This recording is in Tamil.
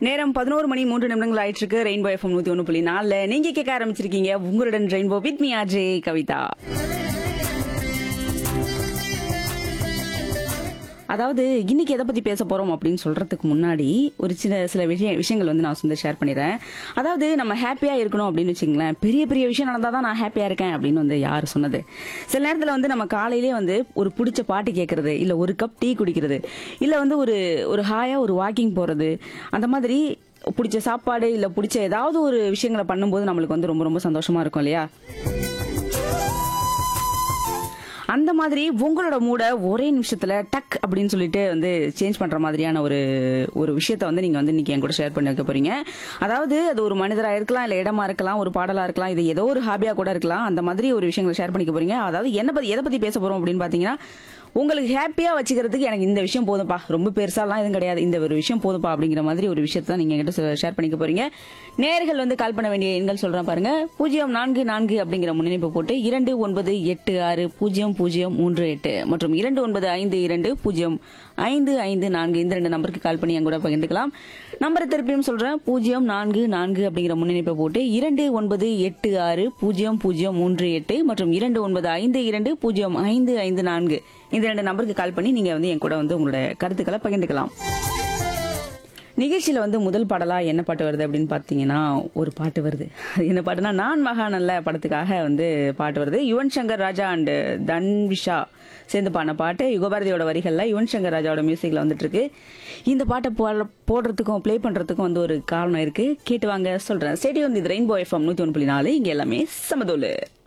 நேரம் பதினோரு மணி மூன்று நிமிடங்கள் ஆயிட்டு இருக்கு ரெயின்போ எஃப்எம் நூத்தி ஒன்று புள்ளி நாலுல நீங்க கேட்க ஆரம்பிச்சிருக்கீங்க உங்களுடன் rainbow with me RJ Kavitha அதாவது இன்னைக்கு எதை பத்தி பேச போறோம் அப்படின்னு சொல்றதுக்கு முன்னாடி ஒரு சில சில விஷய விஷயங்கள் வந்து நான் வந்து ஷேர் பண்ணிடுறேன் அதாவது நம்ம ஹாப்பியா இருக்கணும் அப்படின்னு வச்சுங்களேன் பெரிய பெரிய விஷயம் நடந்தாதான் தான் நான் ஹாப்பியா இருக்கேன் அப்படின்னு வந்து யார் சொன்னது சில நேரத்துல வந்து நம்ம காலையிலே வந்து ஒரு பிடிச்ச பாட்டு கேட்கறது இல்ல ஒரு கப் டீ குடிக்கிறது இல்ல வந்து ஒரு ஒரு ஹாயா ஒரு வாக்கிங் போறது அந்த மாதிரி பிடிச்ச சாப்பாடு இல்ல பிடிச்ச ஏதாவது ஒரு விஷயங்களை பண்ணும்போது நம்மளுக்கு வந்து ரொம்ப ரொம்ப சந்தோஷமா இருக்கும் இல்லையா அந்த மாதிரி உங்களோட மூட ஒரே நிமிஷத்துல டக் அப்படின்னு சொல்லிட்டு வந்து சேஞ்ச் பண்ற மாதிரியான ஒரு ஒரு விஷயத்த வந்து நீங்க வந்து இன்னைக்கு என் கூட ஷேர் பண்ணி வைக்க போறீங்க அதாவது அது ஒரு மனிதரா இருக்கலாம் இல்ல இடமா இருக்கலாம் ஒரு பாடலா இருக்கலாம் இது ஏதோ ஒரு ஹாபியா கூட இருக்கலாம் அந்த மாதிரி ஒரு விஷயங்களை ஷேர் பண்ணிக்க போறீங்க அதாவது என்ன பத்தி எதை பத்தி பேச போறோம் அப்படின்னு பாத்தீங்கன்னா உங்களுக்கு ஹாப்பியா வச்சுக்கிறதுக்கு எனக்கு இந்த விஷயம் போதும்பா ரொம்ப பெருசாலாம் எதுவும் கிடையாது இந்த ஒரு விஷயம் போதும்பா அப்படிங்கிற மாதிரி ஒரு விஷயத்தை தான் நீங்க என்கிட்ட ஷேர் பண்ணிக்க போறீங்க நேர்கள் வந்து கால் பண்ண வேண்டிய எண்கள் சொல்றேன் பாருங்க பூஜ்ஜியம் நான்கு நான்கு அப்படிங்கிற முன்னிணைப்பு போட்டு இரண்டு ஒன்பது எட்டு ஆறு பூஜ்ஜியம் பூஜ்ஜியம் மூன்று எட்டு மற்றும் இரண்டு ஒன்பது ஐந்து இரண்டு பூஜ்ஜியம் ஐந்து ஐந்து நான்கு இந்த ரெண்டு நம்பருக்கு கால் பண்ணி என் கூட பகிர்ந்துக்கலாம் நம்பரை திருப்பியும் சொல்றேன் பூஜ்ஜியம் நான்கு நான்கு அப்படிங்கிற முன்னிணைப்பை போட்டு இரண்டு ஒன்பது எட்டு ஆறு பூஜ்ஜியம் பூஜ்ஜியம் மூன்று எட்டு மற்றும் இரண்டு ஒன்பது ஐந்து இரண்டு பூஜ்ஜியம் ஐந்து ஐந்து நான்கு இந்த ரெண்டு நம்பருக்கு கால் பண்ணி நீங்க வந்து என் கூட வந்து உங்களோட கருத்துக்களை பகிர்ந்துக்கலாம் நிகழ்ச்சியில வந்து முதல் பாடலா என்ன பாட்டு வருது அப்படின்னு பாத்தீங்கன்னா ஒரு பாட்டு வருது அது என்ன பாட்டுனா நான் மகான் அல்ல படத்துக்காக வந்து பாட்டு வருது யுவன் சங்கர் ராஜா அண்ட் தன்விஷா சேர்ந்து பாடின பாட்டு யுகபாரதியோட வரிகள்ல யுவன் சங்கர் ராஜாவோட மியூசிக்ல வந்துட்டு இருக்கு இந்த பாட்டை போட- போடுறதுக்கும் ப்ளே பண்றதுக்கும் வந்து ஒரு காரணம் இருக்கு கேட்டு வாங்க சொல்றேன் ஸ்டேடியம் இது ரெயின்போ எஃப்எம் நூத்தி ஒன்று புள்ளி நாலு இங்க எல்லாமே சமதோலு